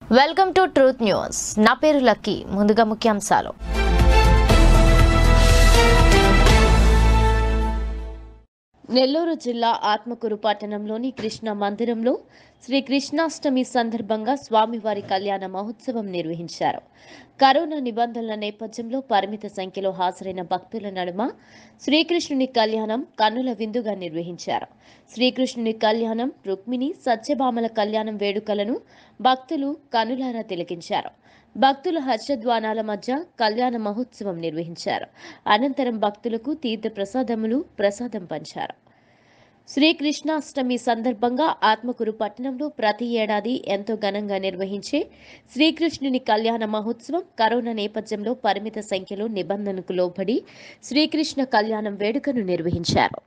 Welcome to truth news నా పేరు lucky ముందుగా ముఖ్యాంశాలు నెల్లూరు జిల్లా ఆత్మకూరు పట్టణంలోని కృష్ణ మందిరంలో శ్రీ కృష్ణాష్టమి సందర్భంగా స్వామివారి కళ్యాణ మహోత్సవం నిర్వహించారు కరోనా నిబంధనల నేపథ్యంలో పరిమిత సంఖ్యలో హాజరైన భక్తుల నడుమ శ్రీకృష్ణుని కళ్యాణం కన్నుల విందుగా నిర్వహించారు శ్రీకృష్ణుని కళ్యాణం రుక్మిణి సత్యభామల కళ్యాణం వేడుకలను భక్తులు కనులారా తిలకించారు భక్తుల హర్షధ్వానాల మధ్య కళ్యాణ మహోత్సవం నిర్వహించారు అనంతరం భక్తులకు తీర్థ ప్రసాదములు ప్రసాదం పంచారు శ్రీకృష్ణాష్టమి సందర్భంగా ఆత్మకూరు పట్టణంలో ప్రతి ఏడాది ఎంతో ఘనంగా నిర్వహించే శ్రీకృష్ణుని కళ్యాణ మహోత్సవం కరోనా నేపథ్యంలో పరిమిత సంఖ్యలో నిబంధనకు లోబడి శ్రీకృష్ణ కళ్యాణం వేడుకను నిర్వహించారు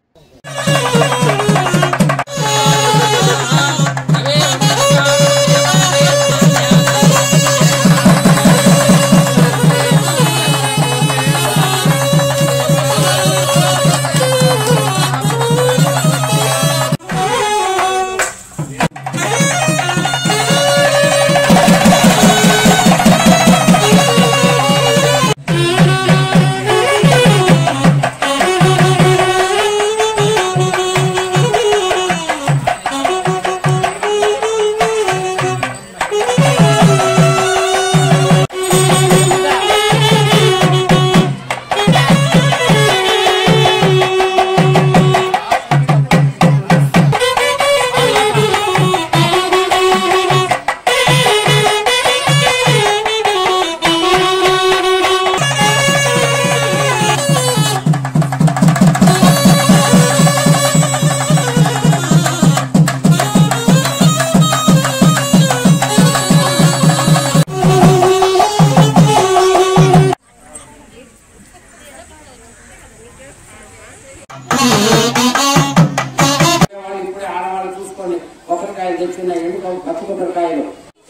వాళ్ళు ఇప్పుడే ఆడవాళ్ళు చూసుకొని కొబ్బరికాయలు తెచ్చుకున్నాయి ఎందుకు పచ్చి కొబ్బరికాయలు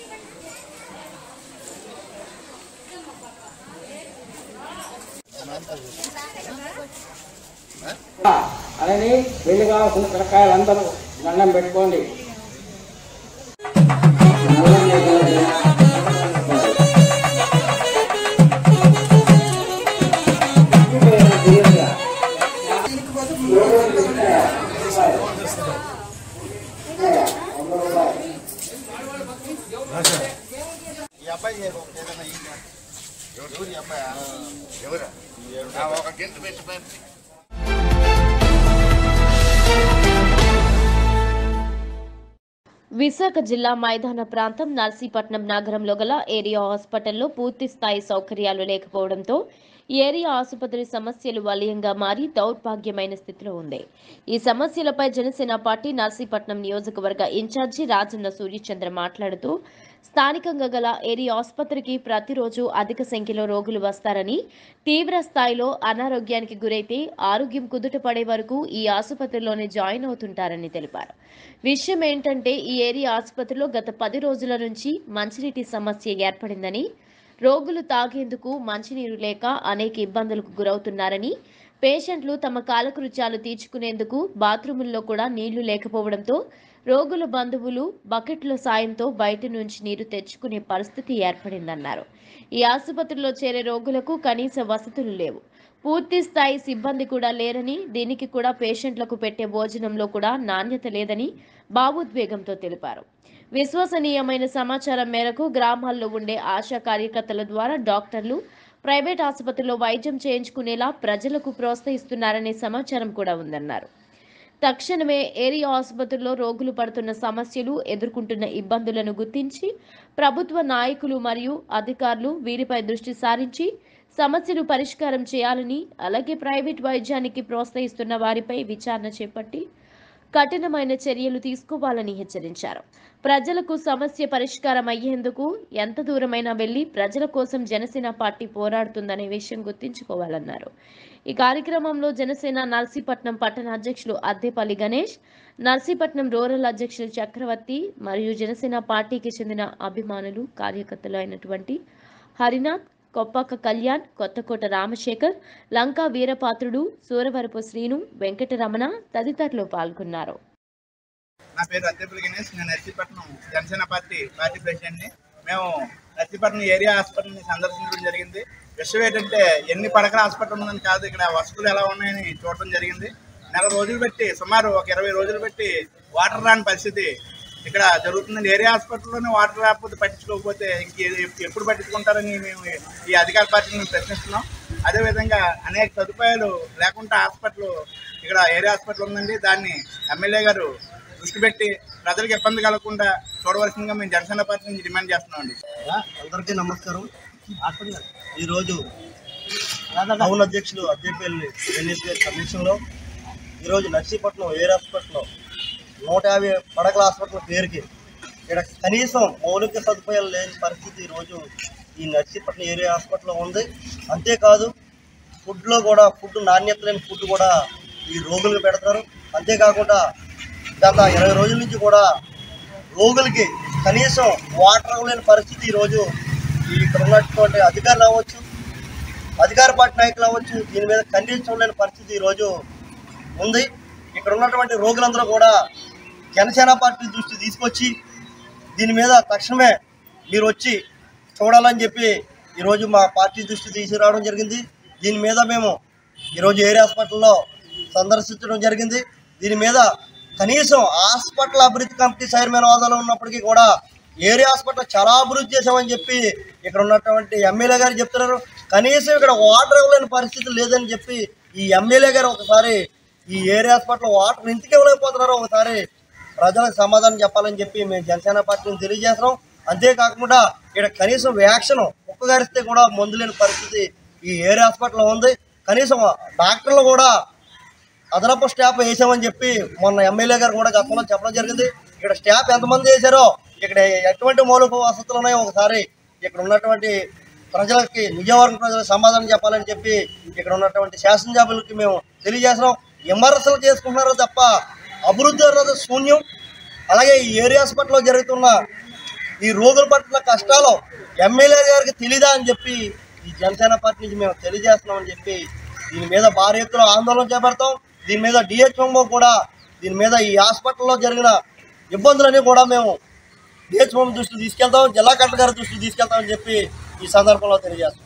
అలానే పెళ్లి కావాల్సిన పిల్లకాయలు అందరూ దండం పెట్టుకోండి ఈ అబ్బాయి ఏదైనా ఈయన. ఎవరు ఈ అబ్బాయి ఎవరా ఒక గంట పెట్టి విశాఖ జిల్లా మైదాన ప్రాంతం నర్సీపట్నం నగరంలో గల ఏరియా హాస్పిటల్లో పూర్తి స్థాయి సౌకర్యాలు లేకపోవడంతో ఈ ఏరియా ఆసుపత్రి సమస్యలు వలయంగా మారి దౌర్భాగ్యమైన స్థితిలో ఉంది ఈ సమస్యలపై జనసేన పార్టీ నర్సీపట్నం నియోజకవర్గ ఇన్ఛార్జి రాజన్న సూర్యచంద్ర మాట్లాడుతూ స్థానికంగా గల ఏరియా ఆసుపత్రికి ప్రతిరోజు అధిక సంఖ్యలో రోగులు వస్తారని తీవ్ర స్థాయిలో అనారోగ్యానికి గురైతే ఆరోగ్యం కుదుట పడే వరకు ఈ ఆసుపత్రిలోనే జాయిన్ అవుతుంటారని తెలిపారు విషయం ఏంటంటే ఈ ఏరియా ఆసుపత్రిలో గత పది రోజుల నుంచి మంచినీటి సమస్య ఏర్పడిందని రోగులు తాగేందుకు మంచినీరు లేక అనేక ఇబ్బందులకు గురవుతున్నారని పేషెంట్లు తమ కాలకృత్యాలు తీర్చుకునేందుకు బాత్రూముల్లో కూడా నీళ్లు లేకపోవడంతో రోగుల బంధువులు బకెట్ల సాయంతో బయట నుంచి నీరు తెచ్చుకునే పరిస్థితి ఏర్పడిందన్నారు ఈ ఆసుపత్రిలో చేరే రోగులకు కనీస వసతులు లేవు పూర్తి స్థాయి సిబ్బంది కూడా లేరని దీనికి కూడా పేషెంట్లకు పెట్టే భోజనంలో కూడా నాణ్యత లేదని భావోద్వేగంతో తెలిపారు విశ్వసనీయమైన సమాచారం మేరకు గ్రామాల్లో ఉండే ఆశా కార్యకర్తల ద్వారా డాక్టర్లు ప్రైవేట్ ఆసుపత్రిలో వైద్యం చేయించుకునేలా ప్రజలకు ప్రోత్సహిస్తున్నారనే సమాచారం కూడా ఉందన్నారు తక్షణమే ఏరియా ఆసుపత్రిలో రోగులు పడుతున్న సమస్యలు ఎదుర్కొంటున్న ఇబ్బందులను గుర్తించి ప్రభుత్వ నాయకులు మరియు అధికారులు వీరిపై దృష్టి సారించి సమస్యలు పరిష్కారం చేయాలని అలాగే ప్రైవేట్ వైద్యానికి ప్రోత్సహిస్తున్న వారిపై విచారణ చేపట్టి కఠినమైన చర్యలు తీసుకోవాలని హెచ్చరించారు ప్రజలకు సమస్య పరిష్కారం అయ్యేందుకు ఎంత దూరమైనా వెళ్లి ప్రజల కోసం జనసేన పార్టీ పోరాడుతుందనే విషయం గుర్తుంచుకోవాలన్నారు ఈ కార్యక్రమంలో జనసేన నర్సీపట్నం పట్టణ అధ్యక్షులు అద్దెపల్లి గణేష్ నర్సీపట్నం రూరల్ అధ్యక్షులు చక్రవర్తి మరియు జనసేన పార్టీకి చెందిన అభిమానులు కార్యకర్తలు అయినటువంటి హరినాథ్ కొప్పక కళ్యాణ్ కొత్తకోట రామశేఖర్ లంకా వీరపాత్రుడు సూరవరపు శ్రీను వెంకటరమణ తదితరులు పాల్గొన్నారు నా పేరు అద్దెపల్లి గణేష్ నేను నర్సీపట్నం జనసేన పార్టీ పార్టీ ప్రెసిడెంట్ని మేము నర్సీపట్నం ఏరియా హాస్పిటల్ని సందర్శించడం జరిగింది విషయం ఏంటంటే ఎన్ని పడకల హాస్పిటల్ ఉందని కాదు ఇక్కడ వసతులు ఎలా ఉన్నాయని చూడడం జరిగింది నెల రోజులు పెట్టి సుమారు ఒక ఇరవై రోజులు పెట్టి వాటర్ రాని పరిస్థితి ఇక్కడ జరుగుతుందండి ఏరియా హాస్పిటల్లోనే వాటర్ రాకపోతే పట్టించుకోకపోతే ఇంక ఎ- ఎప్పుడు పట్టించుకుంటారని మేము ఈ అధికార పార్టీని ప్రశ్నిస్తున్నాం అదేవిధంగా అనేక సదుపాయాలు లేకుండా హాస్పిటల్ ఇక్కడ ఏరియా హాస్పిటల్ ఉందండి దాన్ని ఎమ్మెల్యే గారు దృష్టి పెట్టి ప్రజలకు ఇబ్బంది కలగకుండా చూడవలసిందిగా మేము జనసేన పార్టీ నుంచి డిమాండ్ చేస్తున్నామండి అందరికీ నమస్కారం ఈరోజు టౌన్ అధ్యక్షులు అద్దెపల్లి ఎన్ఎస్ గారి సమీక్షంలో ఈరోజు నర్సీపట్నం ఎయిర్ హాస్పిటల్లో నూట యాభై పడకల హాస్పిటల్ పేరుకి ఇక్కడ కనీసం మౌలిక సదుపాయాలు లేని పరిస్థితి ఈరోజు ఈ నర్సీపట్నం ఏరియా హాస్పిటల్లో ఉంది అంతేకాదు ఫుడ్లో కూడా ఫుడ్ నాణ్యత లేని ఫుడ్ కూడా ఈ రోగులకు పెడతారు అంతేకాకుండా గత ఇరవై రోజుల నుంచి కూడా రోగులకి కనీసం వాటర్ లేని పరిస్థితి ఈరోజు ఈ ఇక్కడ ఉన్నటువంటి అధికారులు అవ్వచ్చు అధికార పార్టీ నాయకులు అవ్వచ్చు దీని మీద ఖండించడం లేని పరిస్థితి ఈరోజు ఉంది ఇక్కడ ఉన్నటువంటి రోగులందరూ కూడా జనసేన పార్టీ దృష్టి తీసుకొచ్చి దీని మీద తక్షణమే మీరు వచ్చి చూడాలని చెప్పి ఈరోజు మా పార్టీ దృష్టి తీసుకురావడం జరిగింది దీని మీద మేము ఈరోజు ఏరియా హాస్పిటల్లో సందర్శించడం జరిగింది దీని మీద కనీసం హాస్పిటల్ అభివృద్ధి కమిటీ చైర్మన్ హోదాలో ఉన్నప్పటికీ కూడా ఏరియా హాస్పిటల్ చాలా అభివృద్ధి చేసామని చెప్పి ఇక్కడ ఉన్నటువంటి ఎమ్మెల్యే గారు చెప్తున్నారు కనీసం ఇక్కడ వాటర్ ఇవ్వలేని పరిస్థితి లేదని చెప్పి ఈ ఎమ్మెల్యే గారు ఒకసారి ఈ ఏరియా హాస్పిటల్ వాటర్ ఇంటికి ఇవ్వలేకపోతున్నారు ఒకసారి ప్రజలకు సమాధానం చెప్పాలని చెప్పి మేము జనసేన పార్టీని తెలియజేస్తున్నాం అంతేకాకుండా ఇక్కడ కనీసం వ్యాక్సిన్ ఒక్కగారిస్తే కూడా మందు లేని పరిస్థితి ఈ ఏరియా హాస్పిటల్లో ఉంది కనీసం డాక్టర్లు కూడా అదనపు స్టాఫ్ వేసామని చెప్పి మొన్న ఎమ్మెల్యే గారు కూడా గతంలో చెప్పడం జరిగింది ఇక్కడ స్టాఫ్ ఎంతమంది వేశారో ఇక్కడ ఎటువంటి మౌలిక వసతులు ఉన్నాయో ఒకసారి ఇక్కడ ఉన్నటువంటి ప్రజలకి నిజవర్గ ప్రజలకు సమాధానం చెప్పాలని చెప్పి ఇక్కడ ఉన్నటువంటి శాసనసభ్యులకి మేము తెలియజేస్తున్నాం విమర్శలు చేసుకుంటున్నారు తప్ప అభివృద్ధి అన్నది శూన్యం అలాగే ఈ ఏరియా హాస్పిటల్లో జరుగుతున్న ఈ రోగుల పట్ల కష్టాలు ఎమ్మెల్యే గారికి తెలీదా అని చెప్పి ఈ జనసేన పార్టీ నుంచి మేము తెలియజేస్తున్నామని చెప్పి దీని మీద భారీ ఎత్తున ఆందోళన చేపడతాం దీని మీద డిహెచ్ఎంఓ కూడా దీని మీద ఈ హాస్పిటల్లో జరిగిన ఇబ్బందులన్నీ కూడా మేము డిహెచ్ఎంఓ దృష్టి తీసుకెళ్తాం జిల్లా కలెక్టర్ గారి దృష్టి తీసుకెళ్తామని చెప్పి ఈ సందర్భంలో తెలియజేస్తాం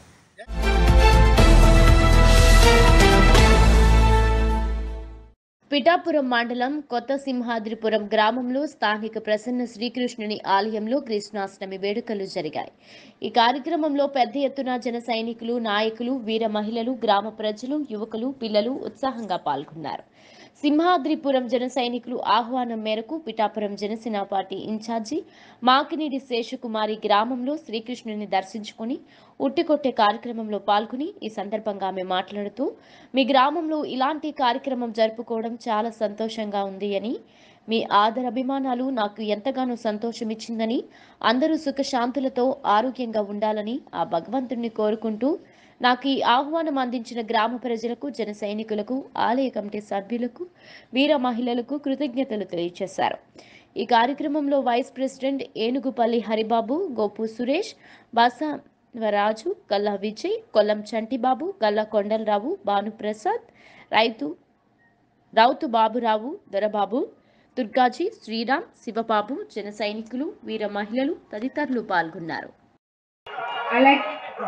పిఠాపురం మండలం కొత్త సింహాద్రిపురం గ్రామంలో స్థానిక ప్రసన్న శ్రీకృష్ణుని ఆలయంలో కృష్ణాష్టమి వేడుకలు జరిగాయి ఈ కార్యక్రమంలో పెద్ద ఎత్తున జన సైనికులు నాయకులు వీర మహిళలు గ్రామ ప్రజలు యువకులు పిల్లలు ఉత్సాహంగా పాల్గొన్నారు సింహాద్రిపురం జన సైనికులు ఆహ్వానం మేరకు పిఠాపురం జనసేన పార్టీ ఇన్ఛార్జి మాకినీడి శేషకుమారి గ్రామంలో శ్రీకృష్ణుని దర్శించుకుని ఉట్టికొట్టే కార్యక్రమంలో పాల్గొని ఈ సందర్భంగా ఆమె మాట్లాడుతూ మీ గ్రామంలో ఇలాంటి కార్యక్రమం జరుపుకోవడం చాలా సంతోషంగా ఉంది అని మీ ఆదరాభిమానాలు నాకు ఎంతగానో సంతోషమిచ్చిందని అందరూ సుఖశాంతులతో ఆరోగ్యంగా ఉండాలని ఆ భగవంతుణ్ణి కోరుకుంటూ నాకు ఈ ఆహ్వానం అందించిన గ్రామ ప్రజలకు జన సైనికులకు ఆలయ కమిటీ సభ్యులకు వీర మహిళలకు కృతజ్ఞతలు తెలియజేశారు ఈ కార్యక్రమంలో వైస్ ప్రెసిడెంట్ ఏనుగుపల్లి హరిబాబు గోపు సురేష్ బసవరాజు గల్లా విజయ్ కొల్లం చంటిబాబు గల్లా కొండలరావు భానుప్రసాద్ రైతు రౌతు బాబురావు దొరబాబు దుర్గాజీ శ్రీరామ్ శివబాబు జన సైనికులు వీర మహిళలు తదితరులు పాల్గొన్నారు అలాగే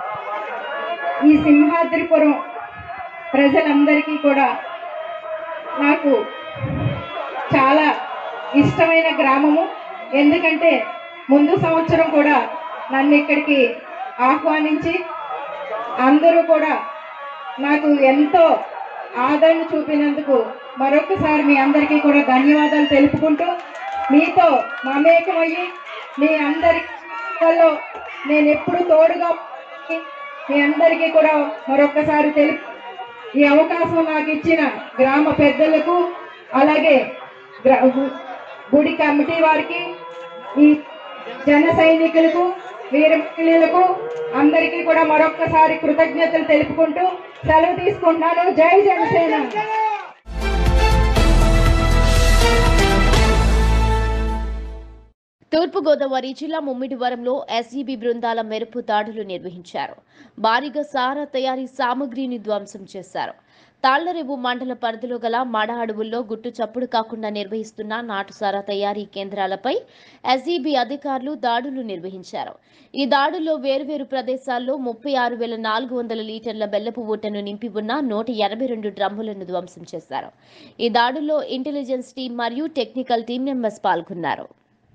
ఈ సింహాద్రిపురం ప్రజలందరికీ కూడా నాకు చాలా ఇష్టమైన గ్రామము ఎందుకంటే ముందు సంవత్సరం కూడా నన్ను ఇక్కడికి ఆహ్వానించి అందరూ కూడా నాకు ఎంతో ఆదరణ చూపినందుకు మరొకసారి మీ అందరికీ కూడా ధన్యవాదాలు తెలుపుకుంటూ మీతో మమేకమయ్యి మీ అందరిలో నేను ఎప్పుడు తోడుగా ఉండి మీ అందరికీ కూడా మరొకసారి తెలుపు ఈ అవకాశం నాకు ఇచ్చిన గ్రామ పెద్దలకు అలాగే గ్రా- గు- గుడి కమిటీ వారికి ఈ జన సైనికులకు వీర మహిళలకు అందరికీ కూడా మరొక్కసారి కృతజ్ఞతలు తెలుపుకుంటూ సెలవు తీసుకుంటున్నాను జై జనసేన తూర్పుగోదావరి జిల్లా ముమ్మిడివరంలో ఎస్ఈబి బృందాల మెరుపు దాడులు నిర్వహించారు భారీగా సారా తయారీ సామగ్రిని ధ్వంసం చేశారు తాళ్లరేవు మండల పరిధిలో గల మడ అడవుల్లో గుట్టు చప్పుడు కాకుండా నిర్వహిస్తున్న నాటుసారా తయారీ కేంద్రాలపై ఎస్ఈబి అధికారులు దాడులు నిర్వహించారు ఈ దాడుల్లో వేర్వేరు ప్రదేశాల్లో ముప్పై ఆరు వేల నాలుగు వందల లీటర్ల బెల్లపు ఊటను నింపి ఉన్న నూట ఎనభై రెండు డ్రమ్ములను ధ్వంసం చేశారు ఈ దాడుల్లో ఇంటెలిజెన్స్ టీం మరియు టెక్నికల్ టీం మెంబర్స్ పాల్గొన్నారు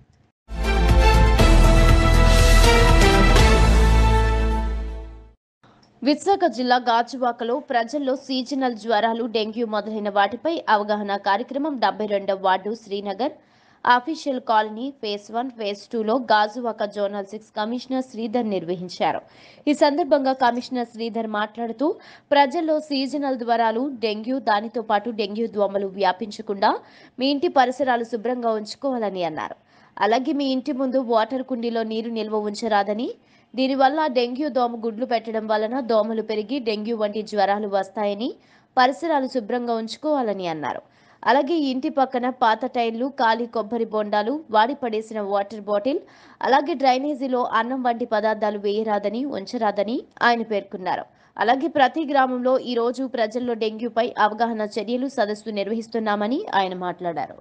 విశాఖ జిల్లా గాజువాకలో ప్రజల్లో సీజనల్ జ్వరాలు డెంగ్యూ మొదలైన వాటిపై అవగాహన కార్యక్రమం డెబ్బై రెండవ ward Srinagar official colony phase one phase టూలో Gajuwaka zonal six commissioner Sridhar నిర్వహించారు ఈ సందర్భంగా కమిషనర్ శ్రీధర్ మాట్లాడుతూ ప్రజల్లో సీజనల్ జ్వరాలు డెంగ్యూ దానితో పాటు డెంగ్యూ దోమలు వ్యాపించకుండా మీ ఇంటి పరిసరాలు శుభ్రంగా ఉంచుకోవాలని అన్నారు అలాగే మీ ఇంటి ముందు వాటర్ కుండీలో నీరు నిల్వ ఉంచరాదని దీనివల్ల డెంగ్యూ దోమ గుడ్లు పెట్టడం వలన దోమలు పెరిగి డెంగ్యూ వంటి జ్వరాలు వస్తాయని పరిసరాలు శుభ్రంగా ఉంచుకోవాలని అన్నారు అలాగే ఇంటి పక్కన పాత టైర్లు ఖాళీ కొబ్బరి బొండాలు వాడి పడేసిన వాటర్ బాటిల్ అలాగే డ్రైనేజీలో అన్నం వంటి పదార్థాలు వేయరాదని ఉంచరాదని ఆయన పేర్కొన్నారు అలాగే ప్రతి గ్రామంలో ఈ రోజు ప్రజల్లో డెంగ్యూపై అవగాహన చర్యలు సదస్సు నిర్వహిస్తున్నామని ఆయన మాట్లాడారు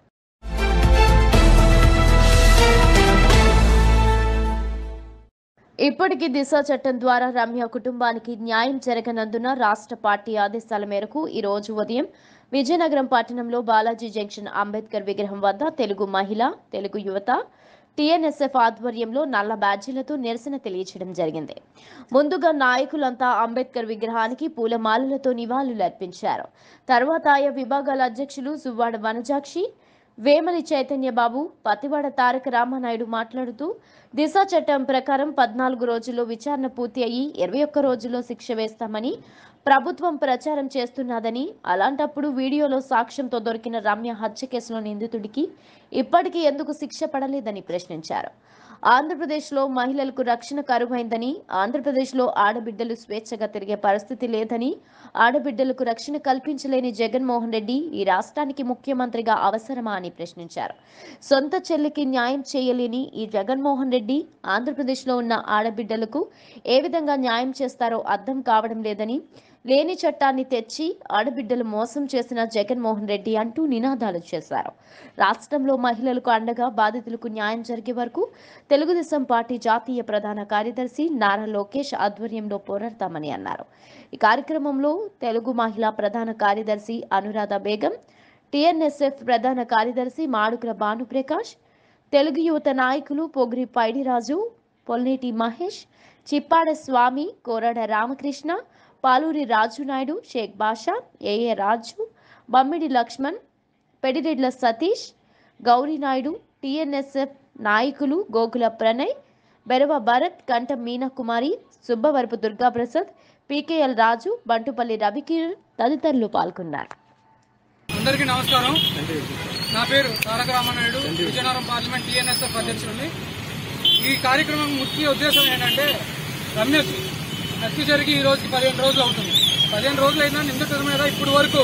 ఇప్పటికీ దిశ చట్టం ద్వారా రమ్య కుటుంబానికి న్యాయం జరగనందున రాష్ట్ర పార్టీ ఆదేశాల మేరకు ఈ రోజు ఉదయం విజయనగరం పట్టణంలో బాలాజీ జంక్షన్ అంబేద్కర్ విగ్రహం వద్ద తెలుగు మహిళ తెలుగు యువత టీఎన్ఎస్ఎఫ్ ఆధ్వర్యంలో నల్ల బ్యాడ్జీలతో నిరసన తెలియజేయడం జరిగింది ముందుగా నాయకులంతా అంబేద్కర్ విగ్రహానికి పూలమాలలతో నివాళులు అర్పించారు తర్వాత ఆయా విభాగాల అధ్యక్షులు సువ్వాడ వనజాక్షి వేమలి చైతన్య బాబు పతివాడ తారక రామానాయుడు మాట్లాడుతూ దిశ చట్టం ప్రకారం పద్నాలుగు రోజుల్లో విచారణ పూర్తి అయ్యి ఇరవై ఒక్క రోజుల్లో శిక్ష వేస్తామని ప్రభుత్వం ప్రచారం చేస్తున్నదని అలాంటప్పుడు వీడియోలో సాక్ష్యంతో దొరికిన రమ్య హత్య కేసులో నిందితుడికి ఇప్పటికీ ఎందుకు శిక్ష పడలేదని ప్రశ్నించారు ఆంధ్రప్రదేశ్లో మహిళలకు రక్షణ కరువైందని ఆంధ్రప్రదేశ్లో ఆడబిడ్డలు స్వేచ్ఛగా తిరిగే పరిస్థితి లేదని ఆడబిడ్డలకు రక్షణ కల్పించలేని జగన్మోహన్ రెడ్డి ఈ రాష్ట్రానికి ముఖ్యమంత్రిగా అవసరమా అని ప్రశ్నించారు సొంత చెల్లికి న్యాయం చేయలేని ఈ జగన్మోహన్ రెడ్డి ఆంధ్రప్రదేశ్లో ఉన్న ఆడబిడ్డలకు ఏ విధంగా న్యాయం చేస్తారో అర్థం కావడం లేదని లేని చట్టాన్ని తెచ్చి ఆడబిడ్డలు మోసం చేసిన జగన్మోహన్ రెడ్డి అంటూ నినాదాలు చేశారు రాష్ట్రంలో మహిళలకు అండగా బాధితులకు న్యాయం జరిగే వరకు తెలుగుదేశం పార్టీ జాతీయ ప్రధాన కార్యదర్శి నారా లోకేష్ ఆధ్వర్యంలో పోరాడతామని అన్నారు ఈ కార్యక్రమంలో తెలుగు మహిళా ప్రధాన కార్యదర్శి అనురాధ బేగం టిఎన్ఎస్ఎఫ్ ప్రధాన కార్యదర్శి మాడుకుల భానుప్రకాష్ తెలుగు యువత నాయకులు పొగిరి పైడిరాజు పొల్నేటి మహేష్ చిప్పాడ స్వామి కోరడ రామకృష్ణ పాలూరి రాజు నాయుడు షేక్ బాషా ఏఏ రాజు బమ్మిడి లక్ష్మణ్ పెడిరెడ్ల సతీష్ గౌరీ నాయుడు టిఎన్ఎస్ఎఫ్ నాయకులు గోకుల ప్రణయ్ బెరవ భరత్ కంఠం మీనాకుమారి సుబ్బవరపు దుర్గాప్రసాద్ పీకేఎల్ రాజు బంటుపల్లి రవికిరణ్ తదితరులు పాల్గొన్నారు అందరికీ నమస్కారం నా పేరు తారక రామానాయుడు విజయనగరం పార్లమెంట్ టీఎన్ఎస్ఎఫ్ అధ్యక్షుడిని ఈ కార్యక్రమం ముఖ్య ఉద్దేశం ఏంటంటే రమ్య హత్య జరిగి ఈ రోజుకి పదిహేను రోజులు అవుతుంది పదిహేను రోజులు అయినా నిందితుల మీద ఇప్పటి వరకు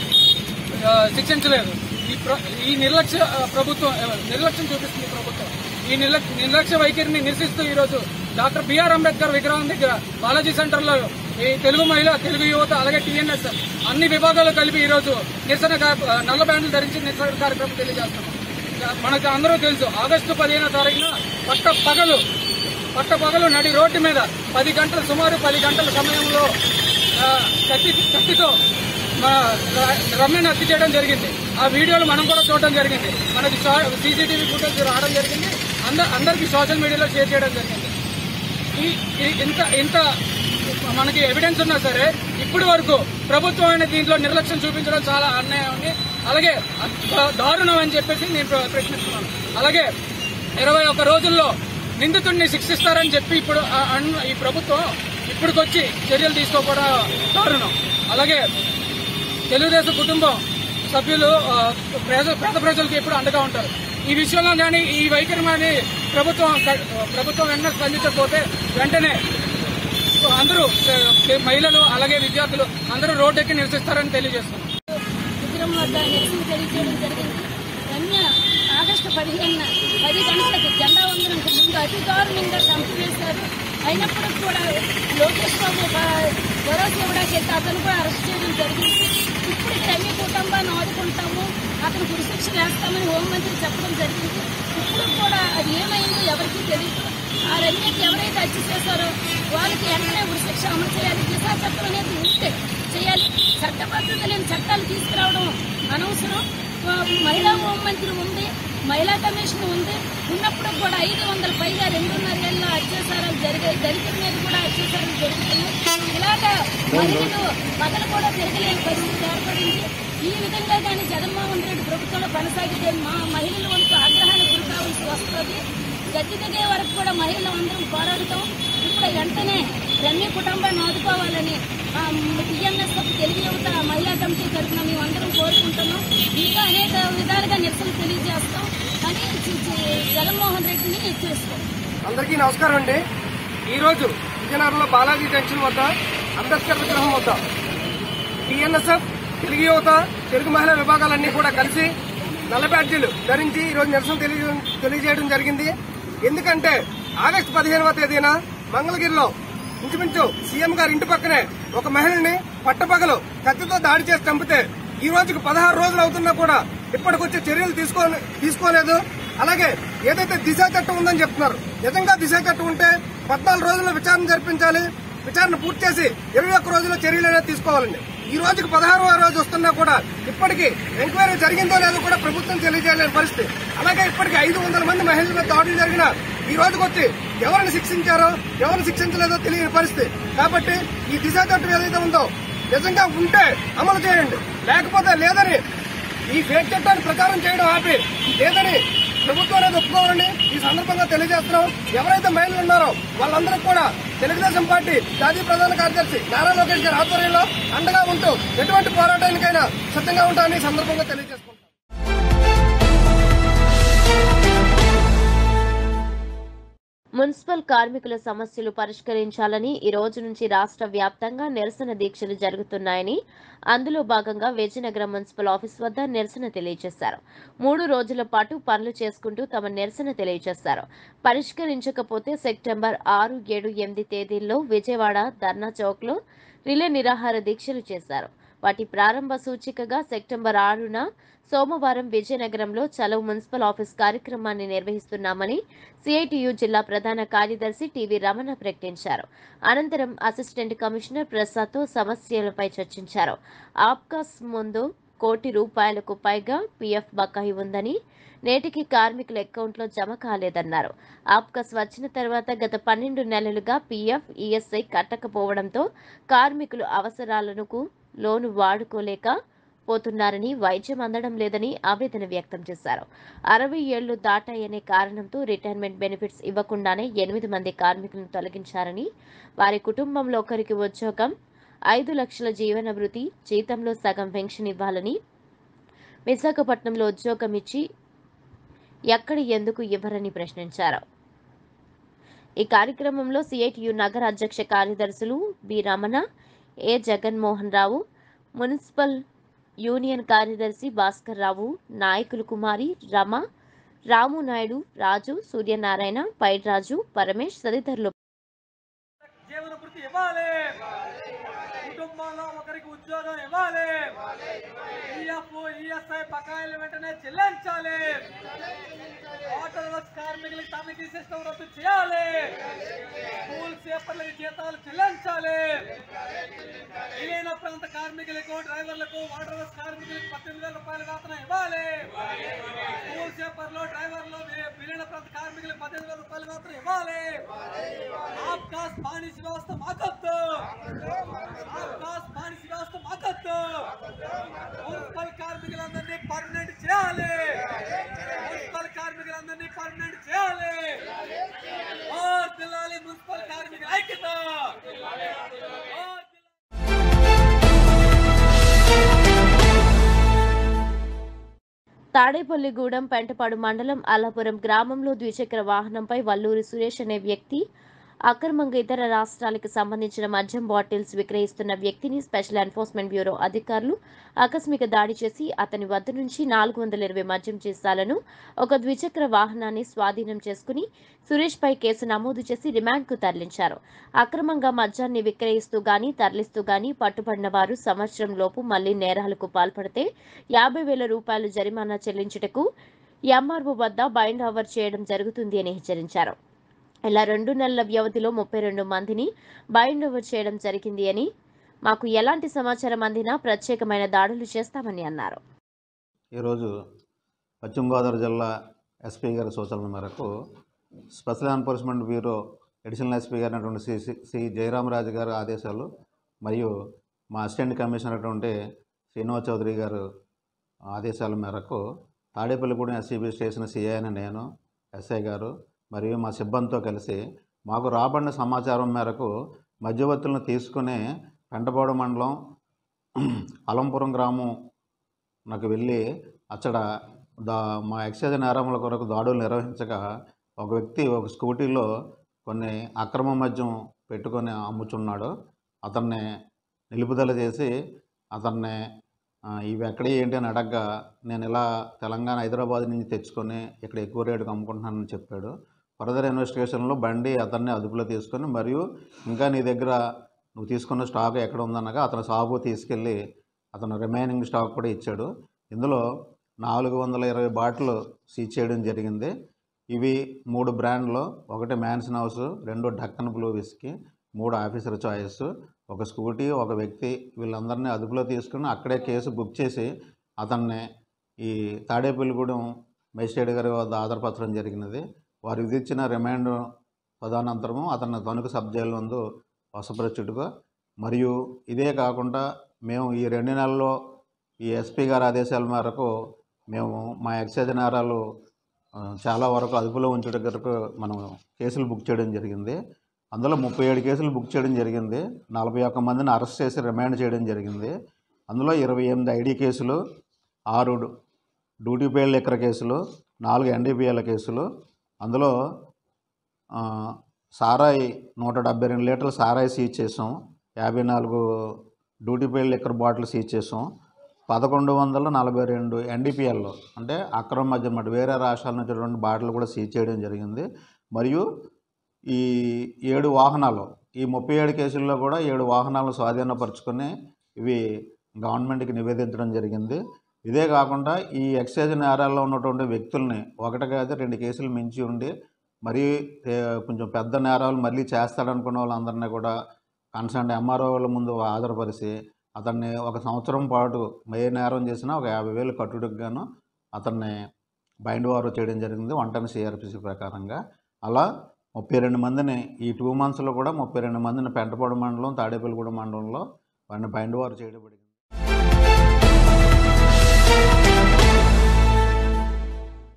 ఆ, శిక్షించలేదు ఈ ప్ర- ఈ నిర్లక్ష్య ఆ, ప్రభుత్వం ఆ, నిర్లక్ష్యం చూపిస్తుంది ఈ ప్రభుత్వం ఈ నిర్లక్ష్య నిర్లక్ష్య వైఖరిని నిరసిస్తూ ఈ రోజు డాక్టర్ బిఆర్ అంబేద్కర్ విగ్రహం దగ్గర బాలాజీ సెంటర్ లో ఈ తెలుగు మహిళ తెలుగు యువత అలాగే టీఎన్ఎస్ అన్ని విభాగాలు కలిపి ఈ రోజు నిరసన కా- ఆ, నల్ల బ్యాండ్లు ధరించి నిరసన కార్యక్రమం తెలియజేస్తున్నాం మనకు అందరూ తెలుసు ఆగస్టు పదిహేనో తారీఖున పట్ట పగలు పట్ట పగలు నడి రోడ్డు మీద పది గంటలు సుమారు పది గంటల సమయంలో ఆ, కత్తి కత్తితో మా ర- రమ్యను హత్య చేయడం జరిగింది ఆ వీడియోలు మనం కూడా చూడడం జరిగింది మనకి సీసీటీవీ ఫుటేజ్ రావడం జరిగింది అంద అందరికి సోషల్ మీడియాలో షేర్ చేయడం జరిగింది ఈ- ఈ- ఇంత ఇంత మనకి ఎవిడెన్స్ ఉన్నా సరే ఇప్పటి వరకు ప్రభుత్వం అనే దీంట్లో నిర్లక్ష్యం చూపించడం చాలా అన్యాయం ఉంది అలాగే దా- దారుణం అని చెప్పేసి నేను ప్ర- ప్రశ్నిస్తున్నాను అలాగే ఇరవై ఒక్క రోజుల్లో నిందితుడిని శిక్షిస్తారని చెప్పి ఇప్పుడు ఆ- అన్న- ఈ ప్రభుత్వం ఇప్పటికొచ్చి చర్యలు తీసుకోకపోవడం దారుణం అలాగే తెలుగుదేశం కుటుంబం సభ్యులు ఆ, పేద పేద ప్రజలకు ఎప్పుడు అండగా ఉంటారు ఈ విషయంలో కానీ ఈ వైఖరి కానీ ప్రభుత్వం ప్రభుత్వం వెంటనే స్పందించకపోతే వెంటనే అందరూ ఆ, మహిళలు అలాగే విద్యార్థులు అందరూ రోడ్డెక్కి నిరసిస్తారని తెలియజేస్తున్నాం విగ్రహం వద్ద నిరసన తెలియజేయడం జరిగింది రమ్య ఆగస్టు పదిహేనున పది గంటలకు జెండా వందనంకు ముందు అతి దారుణంగా చంపివేశారు అయినప్పుడు కూడా లోకేష్ బాబు బ- భరోసా ఇవ్వడానికి వెళ్తే అతను కూడా అరెస్ట్ చేయడం జరిగింది ఇప్పుడు రమ్య కుటుంబాన్ని ఆదుకుంటాము అతను గురిశిక్ష వేస్తామని హోంమంత్రి చెప్పడం జరిగింది ఇప్పుడు కూడా అది ఏమైందో ఎవరికీ తెలియదు ఆ రమ్యకి ఎవరైతే హత్య చేశారో వాళ్ళకి వెంటనే ఉరిశిక్ష అమలు చేయాలి దిశా చట్టం అనేది ఉంటే చేయాలి చట్టబద్ధత లేని చట్టాలు తీసుకురావడం అనవసరం ఆ, మహిళా హోంమంత్రి ఉంది మహిళా కమిషన్ ఉంది ఉన్నప్పుడు కూడా ఐదు వందల పైగా రెండున్నర ఏళ్ళ అత్యాచారాలు జరిగాయి దళితుల మీద కూడా అత్యాచారాలు జరుగుతున్నాయి ఇలాగా మహిళలు పగలు కూడా తిరగలేని పరిస్థితి ఏర్పడింది ఈ విధంగా కానీ జగన్మోహన్ రెడ్డి ప్రభుత్వంలో కొనసాగితే మా మహిళల వంతు ఆగ్రహానికి గురి కావాల్సి వస్తుంది గట్టి దిగే వరకు కూడా మహిళలు అందరం పోరాడుతాం ఇప్పుడు వెంటనే రమ్య కుటుంబాన్ని ఆదుకోవాలని టీఎంఎస్ఎఫ్ తెలుగు యువత మహిళా కమిటీ తరఫున మేము అందరం కోరుకుంటున్నాం ఇంకా అనేక విధాలుగా నిరసన తెలియజేస్తాం అని చి- చి- జగన్మోహన్ రెడ్డిని చేస్తాం అందరికీ నమస్కారం అండి ఈ రోజు విజయనగరంలో బాలాజీ జంక్షన్ వద్ద అంబేద్కర్ విగ్రహం వద్ద టీఎన్ఎస్ఎఫ్ తెలుగు యువత తెలుగు మహిళా విభాగాలన్నీ కూడా కలిసి నల్ల బ్యాడ్జీలు ధరించి ఈ రోజు నిరసన తెలియ- తెలియజేయడం జరిగింది ఎందుకంటే ఆగస్టు పదిహేనవ తేదీన మంగళగిరిలో ఇంచుమించు సీఎం గారి ఇంటి పక్కనే ఒక మహిళని పట్టపగలు కత్తితో దాడి చేసి చంపితే ఈ రోజుకు పదహారు రోజులు అవుతున్నా కూడా ఇప్పటికొచ్చే చర్యలు తీసుకో తీసుకోలేదు అలాగే ఏదైతే దిశ చట్టం ఉందని చెప్తున్నారు నిజంగా దిశ చట్టం ఉంటే పద్నాలుగు రోజుల్లో విచారణ జరిపించాలి విచారణ పూర్తి చేసి ఇరవై ఒక్క రోజుల్లో చర్యలు అనేది తీసుకోవాలండి ఈ రోజుకి పదహారవ రోజు వస్తున్నా కూడా ఇప్పటికీ ఎంక్వైరీ జరిగిందో లేదో కూడా ప్రభుత్వం తెలియజేయలేని పరిస్థితి అలాగే ఇప్పటికి ఐదు వందల మంది మహిళల మీద దాడులు జరిగిన ఈ రోజుకి వచ్చి ఎవరిని శిక్షించారో ఎవరిని శిక్షించలేదో తెలియని పరిస్థితి కాబట్టి ఈ దిశ చట్టం ఏదైతే ఉందో నిజంగా ఉంటే అమలు చేయండి లేకపోతే లేదని ఈ ఫేక్ చట్టాన్ని ప్రచారం చేయడం ఆపి లేదని ప్రభుత్వం అనేది ఒప్పుకోవాలని ఈ సందర్భంగా తెలియజేస్తున్నాం ఎవరైతే మహిళలు ఉన్నారో వాళ్ళందరికీ కూడా తెలుగుదేశం పార్టీ జాతీయ ప్రధాన కార్యదర్శి నారా లోకేష్ గారి ఆధ్వర్యంలో అండగా ఉంటూ ఎటువంటి పోరాటానికైనా సిద్ధంగా ఉంటామని ఈ సందర్భంగా తెలియజేసుకుంటాం మున్సిపల్ కార్మికుల సమస్యలు పరిష్కరించాలని ఈ రోజు నుంచి రాష్ట్ర వ్యాప్తంగా నిరసన దీక్షలు జరుగుతున్నాయని అందులో భాగంగా విజయనగరం మున్సిపల్ ఆఫీస్ వద్ద నిరసన తెలియజేశారు మూడు రోజుల పాటు పనులు చేసుకుంటూ తమ నిరసన తెలియజేశారు పరిష్కరించకపోతే సెప్టెంబర్ ఆరు ఏడు ఎనిమిది తేదీల్లో విజయవాడ ధర్నా చౌక్లో రిలే నిరాహార దీక్షలు చేశారు వాటి ప్రారంభ సూచికగా సెప్టెంబర్ ఆరున సోమవారం విజయనగరంలో చలో మున్సిపల్ ఆఫీస్ కార్యక్రమాన్ని నిర్వహిస్తున్నామని సిఐటియు జిల్లా ప్రధాన కార్యదర్శి టివి రమణ ప్రకటించారు అనంతరం అసిస్టెంట్ కమిషనర్ ప్రసాద్తో సమస్యలపై చర్చించారు ఆప్కాస్ ముందు కోటి రూపాయలకు పైగా పీఎఫ్ బకాయి ఉందని నేటికి కార్మికుల అకౌంట్లో జమ కాలేదన్నారు ఆప్కాస్ వచ్చిన తర్వాత గత పన్నెండు నెలలుగా పీఎఫ్ ఈఎస్ఐ కట్టకపోవడంతో కార్మికులు అవసరాలకు లోను వాడుకోలేక పోతున్నారని వైద్యం అందడం లేదని ఆవేదన వ్యక్తం చేశారు అరవై ఏళ్లు దాటాయనే కారణంతో రిటైర్మెంట్ బెనిఫిట్స్ ఇవ్వకుండానే ఎనిమిది మంది కార్మికులను తొలగించారని వారి కుటుంబంలో ఒకరికి ఉద్యోగం ఐదు లక్షల జీవన భృతి జీతంలో సగం పెన్షన్ ఇవ్వాలని విశాఖపట్నంలో ఉద్యోగం ఇచ్చి ఎక్కడ ఎందుకు ఇవ్వరని ప్రశ్నించారు ఈ కార్యక్రమంలో సిఐటియు నగర అధ్యక్ష కార్యదర్శులు B Ramana A Jaganmohan Rao municipal union కార్యదర్శి భాస్కర్ రావు నాయకులు కుమారి రమ రాము నాయుడు రాజు సూర్యనారాయణ పైడ్రాజు పరమేష్ తదితరులు జీవన వృత్తి ఇవ్వాలి కుటుంబంలో ఒకరికి ఉద్యోగం ఇవ్వాలి ఈఎఫ్ ఈఎస్ఐ బకాయిలు వెంటనే చెల్లించాలి వాటర్ వర్క్స్ కార్మికులకు తనిఖీ సిస్టమ్ రద్దు చేయాలి స్కూల్ సేపర్లకు జీతాలు చెల్లించాలి విలీన ప్రాంత కార్మికులకు డ్రైవర్లకు వాటర్ వర్క్స్ కార్మికులకు పద్దెనిమిది వేల రూపాయల వేతనం ఇవ్వాలి స్కూల్ సేపర్లో డ్రైవర్లు వి- విలీన ప్రాంత కార్మికులకు పద్దెనిమిది వేల రూపాయల వేతనం ఇవ్వాలి ఆప్కాస్ బానిస వ్యవస్థ మాకొద్దు ఆప్కాస్ బానిస వ్యవస్థ మాకొద్దు మున్సిపల్ కార్మికులందరినీ పర్మనెంట్ చేయాలి మున్సిపల్ కార్మికులందరినీ పర్మనెంట్ చేయాలి ఓర్ దిల్లాలి మున్సిపల్ కార్మికుల ఐక్యత ఓర్ తాడేపల్లిగూడెం పెంటపాడు మండలం అల్లాపురం గ్రామంలో ద్విచక్ర వాహనంపై వల్లూరి సురేష్ అనే వ్యక్తి అక్రమంగా ఇతర రాష్ట్రాలకు సంబంధించిన మద్యం బాటిల్స్ విక్రయిస్తున్న వ్యక్తిని స్పెషల్ ఎన్ఫోర్స్మెంట్ బ్యూరో అధికారులు ఆకస్మిక దాడి చేసి అతని వద్ద నుంచి నాలుగు వందల ఇరవై మద్యం సీసాలను ఒక ద్విచక్ర వాహనాన్ని స్వాధీనం చేసుకుని సురేష్ పై కేసు నమోదు చేసి రిమాండ్కు తరలించారు అక్రమంగా మద్యాన్ని విక్రయిస్తూ గాని తరలిస్తూ గాని పట్టుబడిన వారు సంవత్సరం లోపు మళ్లీ నేరాలకు పాల్పడితే యాభై వేల రూపాయలు జరిమానా చెల్లించుటకు ఎంఆర్ఓ వద్ద బైండ్ ఓవర్ చేయడం జరుగుతుంది అని హెచ్చరించారు ఇలా రెండు నెలల వ్యవధిలో ముప్పై రెండు మందిని బైండ్ ఓవర్ చేయడం జరిగింది అని మాకు ఎలాంటి సమాచారం అందినా ప్రత్యేకమైన దాడులు చేస్తామని అన్నారు ఈరోజు పశ్చిమ గోదావరి జిల్లా ఎస్పీ గారి సూచనల మేరకు special enforcement bureau additional SP గారు అయినటువంటి శ్రీ శ్రీ- శ్రీ జయరామరాజు గారి ఆదేశాలు మరియు మా అసిస్టెంట్ కమిషనర్ అటువంటి శ్రీనివాస్ చౌదరి గారు ఆదేశాల మేరకు తాడేపల్లిగూడెం ఎస్సీబీ స్టేషన్ సిఐ అయిన నేను ఎస్ఐ గారు మరియు మా సిబ్బందితో కలిసి మాకు రాబడిన సమాచారం మేరకు మధ్యవర్తులను తీసుకుని పెంటపాడు మండలం అలంపురం గ్రామం నాకు వెళ్ళి అక్కడ దా మా ఎక్సైజ్ నేరముల కొరకు దాడులు నిర్వహించగా ఒక వ్యక్తి ఒక స్కూటీలో కొన్ని అక్రమ మద్యం పెట్టుకొని అమ్ముచున్నాడు అతన్ని నిలుపుదల చేసి అతన్ని ఆ, ఇవి ఎక్కడ ఏంటి అని అడగగా నేను ఇలా తెలంగాణ హైదరాబాద్ నుంచి తెచ్చుకొని ఇక్కడ ఎక్కువ రేటుకి అమ్ముకుంటున్నానని చెప్పాడు ఫర్దర్ ఇన్వెస్టిగేషన్లో బండి అతన్ని అదుపులో తీసుకొని మరియు ఇంకా నీ దగ్గర నువ్వు తీసుకున్న స్టాక్ ఎక్కడ ఉందనగా అతను షాపు తీసుకెళ్ళి అతను రిమైనింగ్ స్టాక్ కూడా ఇచ్చాడు ఇందులో నాలుగు వందల ఇరవై బాటిల్ సీజ్ చేయడం జరిగింది ఇవి మూడు బ్రాండ్లు ఒకటి మ్యాన్సన్ హౌస్ రెండు డక్కన్ బ్లూ విస్కీ మూడు ఆఫీసర్ చాయిస్ ఒక స్కూటీ ఒక వ్యక్తి వీళ్ళందరినీ అదుపులో తీసుకుని అక్కడే కేసు బుక్ చేసి అతన్ని ఈ తాడేపల్లిగూడెం మేజిస్ట్రేట్ గారి వద్ద ఆధారపరచడం జరిగినది వారు విధించిన రిమాండ్ తదనంతరము అతన్ని తణుకు సబ్ జైలు నందు వసపరచుడుగా మరియు ఇదే కాకుండా మేము ఈ రెండు నెలల్లో ఈ ఎస్పీ గారి ఆదేశాల మేరకు మేము మా ఎక్సైజ్ నేరాలు ఆ, చాలా వరకు అదుపులో ఉంచడం వరకు మనం కేసులు బుక్ చేయడం జరిగింది అందులో ముప్పై ఏడు కేసులు బుక్ చేయడం జరిగింది నలభై ఒక్క మందిని అరెస్ట్ చేసి రిమాండ్ చేయడం జరిగింది అందులో ఇరవై ఎనిమిది ఐడి కేసులు ఆరు డు- డ్యూటీ పేడ్ లెక్కర కేసులు నాలుగు ఎన్డీపీఎల్ కేసులు అందులో ఆ, సారాయి నూట డెబ్బై రెండు లీటర్ల సారాయి సీజ్ చేసాం యాభై నాలుగు duty paid liquor bottle seize చేసాం పదకొండు వందల నలభై రెండు ఎన్డీపీఎల్ అంటే అక్రమ మద్యం అన్నమాట వేరే రాష్ట్రాల నుంచి రెండు బాటిల్ కూడా సీజ్ చేయడం జరిగింది మరియు ఈ ఏడు వాహనాలు ఈ ముప్పై ఏడు కేసుల్లో కూడా ఏడు వాహనాలను స్వాధీనపరుచుకొని ఇవి గవర్నమెంట్కి నివేదించడం జరిగింది ఇదే కాకుండా ఈ ఎక్సైజ్ నేరాల్లో ఉన్నటువంటి వ్యక్తుల్ని ఒకటి కాదు రెండు కేసులు మించి ఉండి మరీ ఏ, కొంచెం పెద్ద నేరాలు మళ్ళీ చేస్తాడనుకున్న వాళ్ళందరినీ కూడా కన్సర్న్ ఎంఆర్ఓ వాళ్ళ ముందు హాజరుపరిచి అతన్ని ఒక సంవత్సరం పాటు ఏ నేరం చేసినా ఒక యాభై వేలు కట్టుడికి గాను అతన్ని బైండ్ వారు చేయడం జరిగింది వన్ టెన్ సిఆర్పిసి ప్రకారంగా అలా ముప్పై రెండు మందిని ఈ టూ మంత్స్లో కూడా ముప్పై రెండు మందిని పెంటపాడు మండలం తాడేపల్లిగూడెం మండలంలో వాడిని బైండ్ వారు చేయడం జరిగింది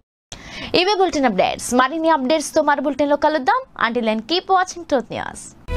ఇవే బులెటిన్ అప్డేట్స్ మరిన్ని అప్డేట్స్ తో మరి బులెటిన్ లో కలుద్దాం until and keep watching Truth news